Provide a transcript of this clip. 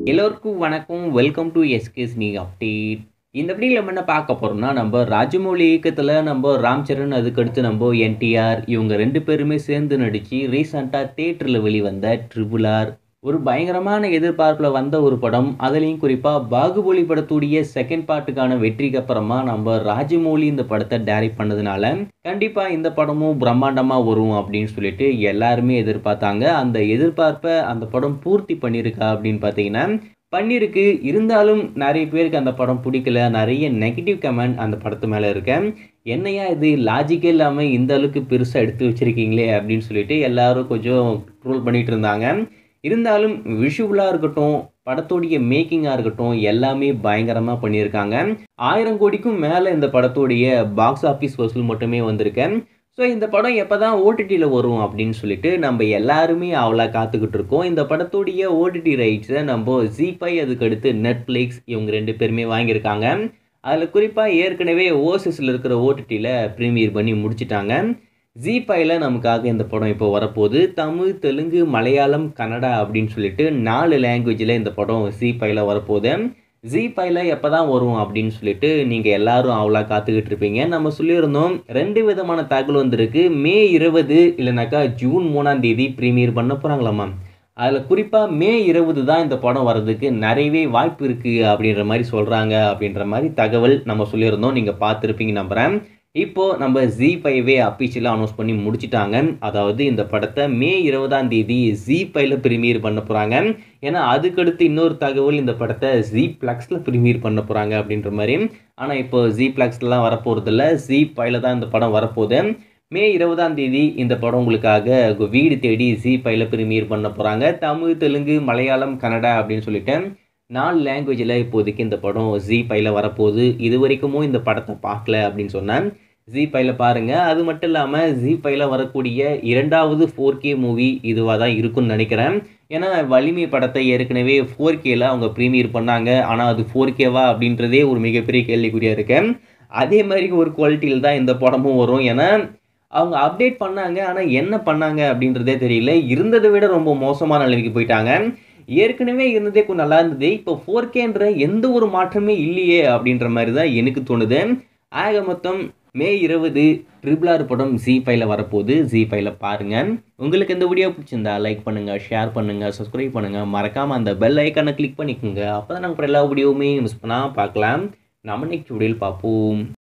எல்லோருக்கும் வணக்கம் welcome to எஸ்கேஸ் நீ அப்டேட் இந்த வீடியோவில் நம்ம என்ன பார்க்க போகிறோம்னா நம்ம ராஜமௌலி இயக்கத்தில் நம்ம ராம் சரண் அதுக்கடுத்து நம்ம என்டிஆர் இவங்க ரெண்டு பேருமே சேர்ந்து நடித்து ரீசண்டாக தேட்டரில் வெளிவந்த ட்ரிபுல் ஆர் ஒரு பயங்கரமான எதிர்பார்ப்பில் வந்த ஒரு படம் அதுலேயும் குறிப்பாக பாகுபலி படத்துடைய செகண்ட் பார்ட்டுக்கான வெற்றிக்கு அப்புறமா நம்ம ராஜமௌலி இந்த படத்தை டைரக்ட் பண்ணதுனால கண்டிப்பாக இந்த படமும் பிரம்மாண்டமாக வரும் அப்படின்னு சொல்லிட்டு எல்லாருமே எதிர்பார்த்தாங்க அந்த எதிர்பார்ப்பை அந்த படம் பூர்த்தி பண்ணியிருக்கா அப்படின்னு பார்த்தீங்கன்னா பண்ணியிருக்கு இருந்தாலும் நிறைய பேருக்கு அந்த படம் பிடிக்கல நிறைய நெகட்டிவ் கமெண்ட் அந்த படத்து மேலே இருக்க என்னையா இது லாஜிக்கே இல்லாமல் இந்த அளவுக்கு பெருசாக எடுத்து வச்சுருக்கீங்களே அப்படின்னு சொல்லிட்டு எல்லாரும் கொஞ்சம் ட்ரோல் பண்ணிகிட்டு இருந்தாங்க இருந்தாலும் விஷுவலாக இருக்கட்டும் படத்தோடைய மேக்கிங்காக இருக்கட்டும் எல்லாமே பயங்கரமாக பண்ணியிருக்காங்க ஆயிரம் கோடிக்கும் மேலே இந்த படத்தோடைய பாக்ஸ் ஆஃபீஸ் வசூல் மட்டுமே வந்திருக்கேன் ஸோ இந்த படம் எப்போ தான் ஓடிடியில் வரும் அப்படின்னு சொல்லிட்டு நம்ம எல்லாருமே அவ்வளோ காத்துக்கிட்டு இருக்கோம் இந்த படத்துடைய ஓடிடி ரைட்ஸை நம்ம ஜிபை அதுக்கடுத்து நெட்ஃப்ளிக்ஸ் இவங்க ரெண்டு பேருமே வாங்கியிருக்காங்க அதில் குறிப்பாக ஏற்கனவே ஓசஸில் இருக்கிற ஓடிடியில் ப்ரீமியர் பண்ணி முடிச்சிட்டாங்க ஜிபையில் நமக்காக இந்த படம் இப்போ வரப்போகுது தமிழ் தெலுங்கு மலையாளம் கன்னடா அப்படின்னு சொல்லிட்டு நாலு லாங்குவேஜில் இந்த படம் ஜிபையில் வரப்போகுது ஜிபையில் எப்போ தான் வரும் அப்படின்னு சொல்லிட்டு நீங்கள் எல்லாரும் அவ்வளோ காத்துக்கிட்டு இருப்பீங்க நம்ம சொல்லியிருந்தோம் ரெண்டு விதமான தகவல் வந்திருக்கு மே இருபது இல்லைனாக்கா ஜூன் மூணாம் தேதி ப்ரீமியர் பண்ண போகிறாங்களாம்மா அதில் குறிப்பாக மே இருபது தான் இந்த படம் வர்றதுக்கு நிறையவே வாய்ப்பு இருக்குது அப்படின்ற மாதிரி சொல்கிறாங்க அப்படின்ற மாதிரி தகவல் நம்ம சொல்லியிருந்தோம் நீங்கள் பார்த்துருப்பீங்க நம்புகிறேன் இப்போது நம்ம ஜி ஃபைவே அஃபிஷியலாக அனௌன்ஸ் பண்ணி முடிச்சிட்டாங்க அதாவது இந்த படத்தை மே இருபதாம் தேதி ஜி ஃபைவ்ல ப்ரீமியர் பண்ண போகிறாங்க ஏன்னா அதுக்கடுத்து இன்னொரு தகவல் இந்த படத்தை ஜி ப்ளக்ஸில் ப்ரீமியர் பண்ண போகிறாங்க அப்படின்ற மாதிரி ஆனால் இப்போ ஜி ப்ளக்ஸ்லாம் வரப்போகிறதில்ல ஜி ஃபைவ்ல தான் இந்த படம் வரப்போகுது மே இருபதாம் தேதி இந்த படம் உங்களுக்காக வீடு தேடி ஜி ஃபைவ்ல ப்ரீமியர் பண்ண போகிறாங்க தமிழ் தெலுங்கு மலையாளம் கன்னடா அப்படின்னு சொல்லிட்டு நாலு லாங்குவேஜில் இப்போதைக்கு இந்த படம் ஜி ஃபைவ்ல வரப்போகுது இது வரைக்குமோ இந்த படத்தை பார்க்கல அப்படின்னு சொன்னேன் ஜி ஃபைவ்ல பாருங்கள் அது மட்டும் இல்லாமல் ஜி ஃபைவ்ல வரக்கூடிய இரண்டாவது ஃபோர் கே மூவி இதுவாக தான் இருக்குன்னு நினைக்கிறேன் ஏன்னா வலிமை படத்தை ஏற்கனவே ஃபோர் கேல அவங்க ப்ரீமியர் பண்ணாங்க ஆனால் அது ஃபோர் கேவா அப்படின்றதே ஒரு மிகப்பெரிய கேள்விக்குறியாக இருக்கு அதே மாதிரி ஒரு குவாலிட்டியில் தான் இந்த படமும் வரும் ஏன்னா அவங்க அப்டேட் பண்ணாங்க ஆனால் என்ன பண்ணாங்க அப்படின்றதே தெரியல இருந்ததை விட ரொம்ப மோசமான நிலைமைக்கு போயிட்டாங்க ஏற்கனவே இருந்ததே கொஞ்சம் நல்லா இருந்தது இப்போ ஃபோர் கேன்ற எந்த ஒரு மாற்றமே இல்லையே அப்படின்ற மாதிரி தான் எனக்கு தோணுது ஆக மொத்தம் மே இருபது ட்ரிபிள் ஆர் படம் ஜி ஃபைவ்ல வரப்போகுது ஜி ஃபைவ்ல பாருங்கள் உங்களுக்கு இந்த வீடியோ பிடிச்சிருந்தா லைக் பண்ணுங்கள் ஷேர் பண்ணுங்கள் சப்ஸ்கிரைப் பண்ணுங்கள் மறக்காமல் அந்த பெல் ஐக்கானை கிளிக் பண்ணிக்கோங்க அப்போ தான் நாங்கள் எல்லா வீடியோவுமே மிஸ் பண்ணால் பார்க்கலாம் நம்ம நெக்ஸ்ட் வீடியோவில் பார்ப்போம்